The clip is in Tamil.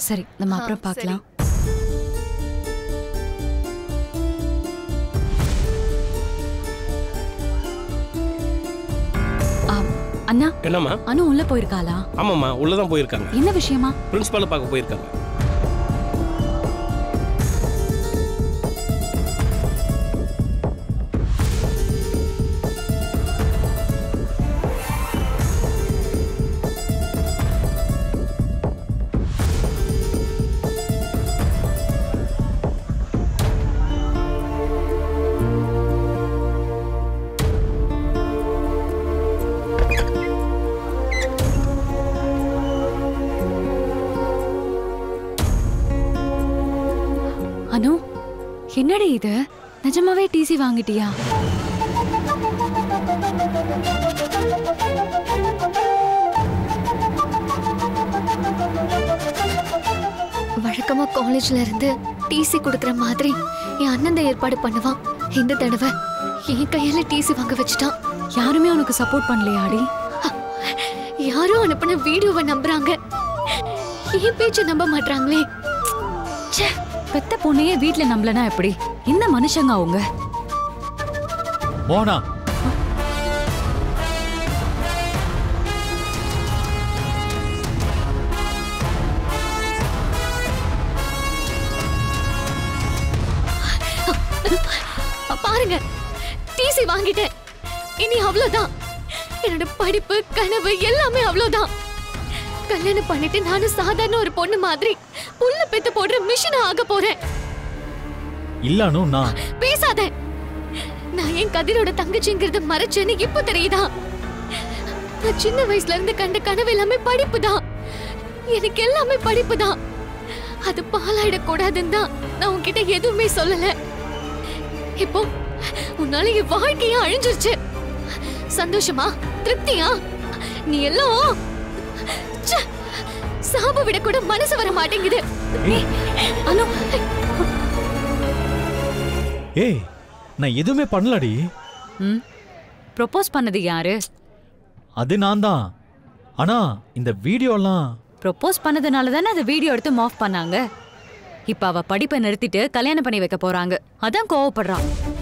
சரி நம்ம ஆ, அப்புறம் பார்க்கலாம் ஆ, அண்ணா என்னம்மா அனு உள்ள போயிருக்காளா ஆமாம்மா உள்ளதான் போயிருக்காங்க என்ன விஷயமா பிரின்சிபாலை பார்க்க போயிருக்காங்க அனு என்னடி இது நிஜமாவே டிசி வாங்கிட்டியா வழக்கமா காலேஜ்ல இருந்து டிசி கொடுக்கற மாதிரி என் அண்ணன் தான் ஏற்பாடு பண்ணுவான் இந்த தடவை என் கையால டிசி வாங்க வச்சுட்டான் யாருமே உனக்கு சப்போர்ட் பண்ணலையாடி யாரோ அனுப்பின வீடியோவை நம்புறாங்க என் பேச்ச நம்ப மாட்றாங்களே ச்சே பெத்த பொண்ணையே வீட்ல நம்பலனா எப்படி என்ன மனுஷங்க அவங்க மோனா பாருங்க டிசி வாங்கிட்டேன் இனி அவ்வளவுதான் என்னோட படிப்பு கனவு எல்லாமே அவ்வளவுதான் கல்யாணம் பண்ணிட்டு நானும் சாதாரண ஒரு பொண்ணு மாதிரி புல்ல பெத்து போடுற மிஷின் ஆக போறேன் இல்லானு நான் பேசாத நான் என் கதிரோட தங்கச்சிங்கிறத மறைச்சேன்னு இப்ப தெரியுதா நான் சின்ன வயசுல இருந்து கண்ட கனவு எல்லாமே படிப்பு தான் எனக்கு எல்லாமே படிப்பு தான் அது பாலாயிடக்கூடாதுன்னு தான் நான் உன்கிட்ட எதுவுமே சொல்லல இப்போ உன்னால என் வாழ்க்கையே அழிஞ்சிருச்சு சந்தோஷமா திருப்தியா நீ எல்லாம் ச்சே, சாப விட கூட மனசு வர மாட்டேங்குது அனு ஏய் நான் எதுவுமே பண்ணலடி ம் ப்ரொபோஸ் பண்ணது யாரு அது நான் தான் ஆனா இந்த வீடியோலாம் ப்ரொபோஸ் பண்ணதுனால தானே அந்த வீடியோ எடுத்து மாஃப் பண்ணாங்க இப்ப அவ படிப்பை நிறுத்திட்டு கல்யாணம் பண்ணி வைக்க போறாங்க அதான் கோவப்படுறான்